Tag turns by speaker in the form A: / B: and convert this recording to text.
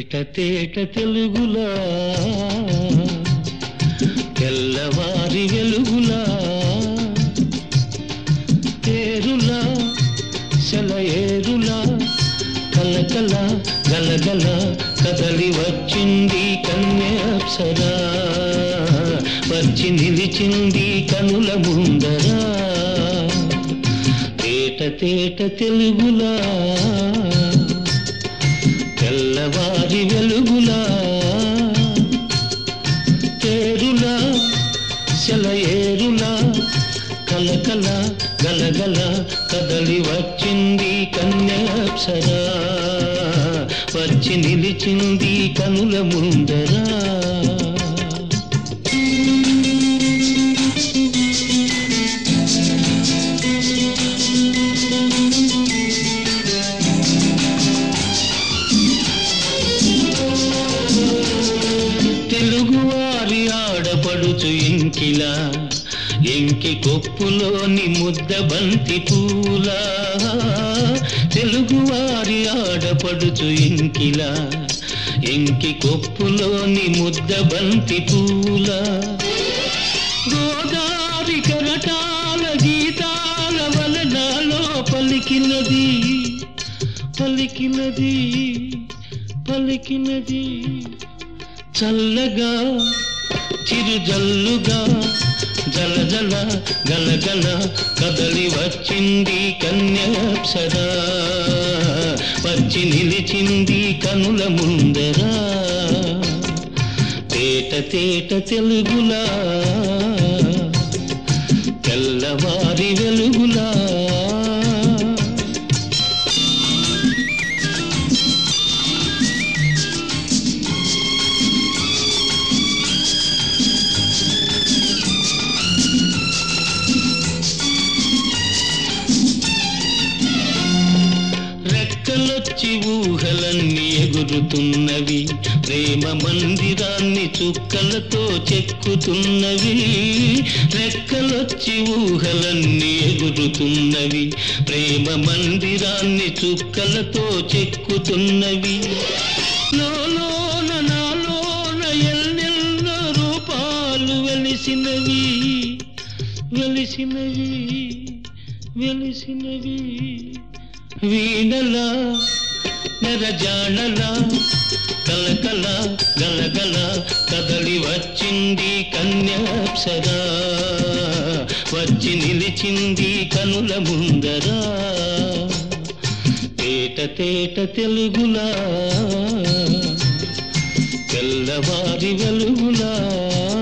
A: తేట తేట తెలుగులా తెల్లవారి వెలుగులా తేరులా సెలయేరులా కలకల గలగల కదలి వచ్చింది కన్యాప్సరా వచ్చి నిలిచింది కనుల ముందరా తేట తేట తెలుగులా తెల్లవారి వెలుగులా తేరులా సెలయేరులా కలకల గలగల కదలి వచ్చింది కన్యాప్సరా వచ్చి నిలిచింది కనుల ముందరా తెలుగువారి ఆడపడుచు ఇంకిలా ఎంకి కొప్పులోని ముద్ద బంతి పూల తెలుగువారి ఆడపడుచు ఇంకిలా ఎంకి కొప్పులోని ముద్ద బంతి పూల గోదావరి కరటాల గీతాల వలనాలో పలికినది పలికినది పలికినది చల్లగా చిరుజల్లుగా జల జల గలగల కదలి వచ్చింది కన్యాప్సరా వచ్చి నిలిచింది కనుల ముందరా తేట తేట తెలుగులా తెల్లవారి వెలుగులా రెక్కలొచ్చి ఊహలన్నీ ఎగురుతున్నవి ప్రేమ మందిరాన్ని చుక్కలతో చెక్కుతున్నవి రెక్కలొచ్చి ఊహలన్నీ ఎగురుతున్నవి ప్రేమ మందిరాన్ని చుక్కలతో చెక్కుతున్నవి లోలోన నాలోన ఎన్నెన్నో రూపాలు వెలిసినవి వెలిసినవి వెలిసినవి వీణలా నెరజాణలా కలకల గలగల కదలి వచ్చింది కన్యాప్సరా వచ్చి నిలిచింది కనుల ముందరా తేట తేట తెలుగులా తెల్లవారి వెలుగులా